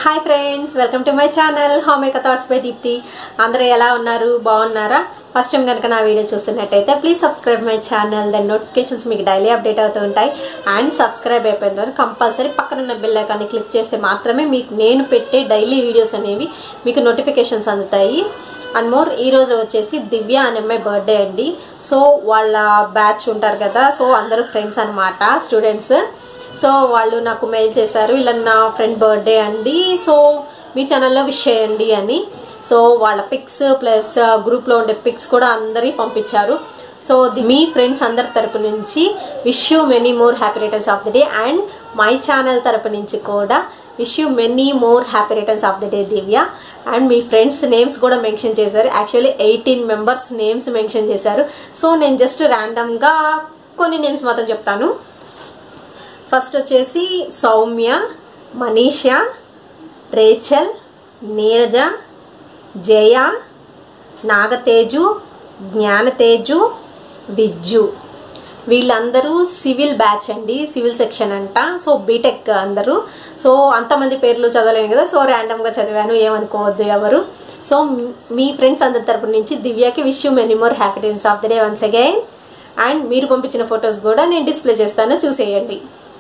Hi friends welcome to my channel హోమేక thoughts by Deepti అందరూ ఎలా ఉన్నారు బాగున్నారా ఫస్ట్ టైం కనుక నా వీడియో చూస్తున్నట్టయితే please subscribe my channel then notifications మీకు డైలీ అప్డేట్ అవుతూ ఉంటాయి అండ్ సబ్స్క్రైబ్ అయిపోయిన తర్వాత కంపల్సరీ పక్కనున్న బెల్ ఐకాన్ని క్లిక్ చేస్తే మాత్రమే మీకు నేను పెట్టే డైలీ వీడియోస్ అనేవి మీకు నోటిఫికేషన్స్ అందుతాయి అండ్ మోర్ ఈరోజు వచ్చేసి దివ్య అనే అమ్మాయి బర్త్డే అండి సో వాళ్ళ బ్యాచ్ ఉంటారు కదా సో అందరూ ఫ్రెండ్స్ అనమాట స్టూడెంట్స్ సో వాళ్ళు నాకు మెయిల్ చేశారు ఇలా నా ఫ్రెండ్ బర్త్డే అండి సో మీ ఛానల్లో విష్ చేయండి అని సో వాళ్ళ పిక్స్ ప్లస్ గ్రూప్లో ఉండే పిక్స్ కూడా అందరి పంపించారు సో ది మీ ఫ్రెండ్స్ అందరి తరపు నుంచి wish you many more happy returns of the day and my channel తరపు నుంచి కూడా wish you many more happy returns of the day Divya and మీ ఫ్రెండ్స్ నేమ్స్ కూడా మెన్షన్ చేశారు actually eighteen members names mention చేశారు సో నేను just ర్యాండమ్గా కొన్ని నేమ్స్ మాత్రం చెప్తాను ఫస్ట్ వచ్చేసి సౌమ్య మనీషా రేచల్ నీరజ జయ నాగతేజు జ్ఞానతేజు బిజ్జు వీళ్ళందరూ సివిల్ బ్యాచ్ అండి సివిల్ సెక్షన్ అంట సో బీటెక్ అందరూ సో అంతమంది పేర్లు చదవలేను కదా సో ర్యాండమ్గా చదివాను ఏమనుకోవద్దు ఎవరు సో మీ ఫ్రెండ్స్ అందరి తరపు నుంచి దివ్యకి wish you many more happy days of the day once again and మీరు పంపించిన ఫొటోస్ కూడా నేను డిస్ప్లే చేస్తాను చూసేయండి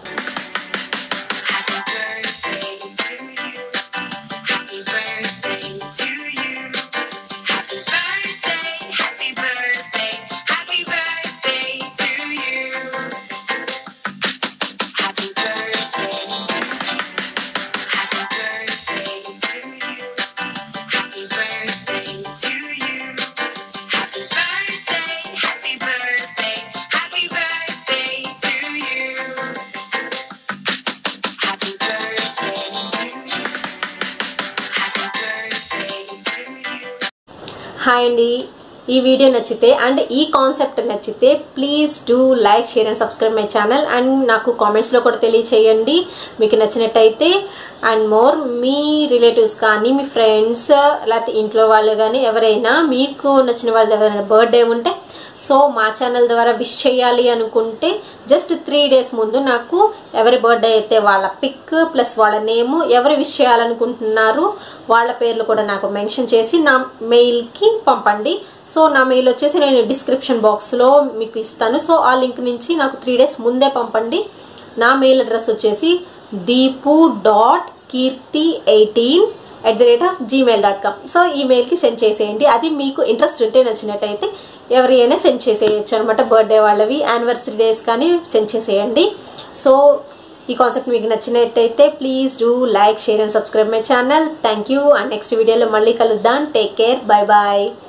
Happy birthday to you. Happy birthday, happy birthday, happy birthday to you. Happy birthday to you. Happy birthday to you. Happy birthday to you. Happy birthday, happy birthday, happy birthday to you. Happy birthday to you. Happy birthday to you. Hi అండి ఈ video నచ్చితే and ఈ concept నచ్చితే please do like share and subscribe my channel and నాకు కామెంట్స్లో కూడా తెలియచేయండి మీకు నచ్చినట్టయితే అండ్ మోర్ మీ రిలేటివ్స్ కానీ మీ ఫ్రెండ్స్ లేకపోతే ఇంట్లో వాళ్ళు కానీ ఎవరైనా మీకు నచ్చిన వాళ్ళది ఎవరైనా బర్త్డే ఉంటే సో మా ఛానల్ ద్వారా విష్ చేయాలి అనుకుంటే జస్ట్ త్రీ డేస్ ముందు నాకు ఎవరి బర్త్డే అయితే వాళ్ళ పిక్ ప్లస్ వాళ్ళ నేము ఎవరు విష్ చేయాలనుకుంటున్నారు వాళ్ళ పేర్లు కూడా నాకు మెన్షన్ చేసి నా మెయిల్కి పంపండి సో నా మెయిల్ వచ్చేసి నేను డిస్క్రిప్షన్ బాక్స్లో మీకు ఇస్తాను సో ఆ లింక్ నుంచి నాకు త్రీ డేస్ ముందే పంపండి నా మెయిల్ అడ్రస్ వచ్చేసి Deepu dot Keerthi eighteen at the rate of Gmail dot com so ఈ మెయిల్కి సెండ్ చేసేయండి అది మీకు ఇంట్రెస్ట్ ఉంటే నచ్చినట్టయితే ఎవరి అయినా సెండ్ చేసేయచ్చు అనమాట బర్త్డే వాళ్ళవి యానివర్సరీ డేస్ కానీ సెండ్ చేసేయండి సో ఈ కాన్సెప్ట్ మీకు నచ్చినట్టయితే please do like share and subscribe my channel thank you and next వీడియోలో మళ్ళీ కలుద్దాం టేక్ కేర్ బై బాయ్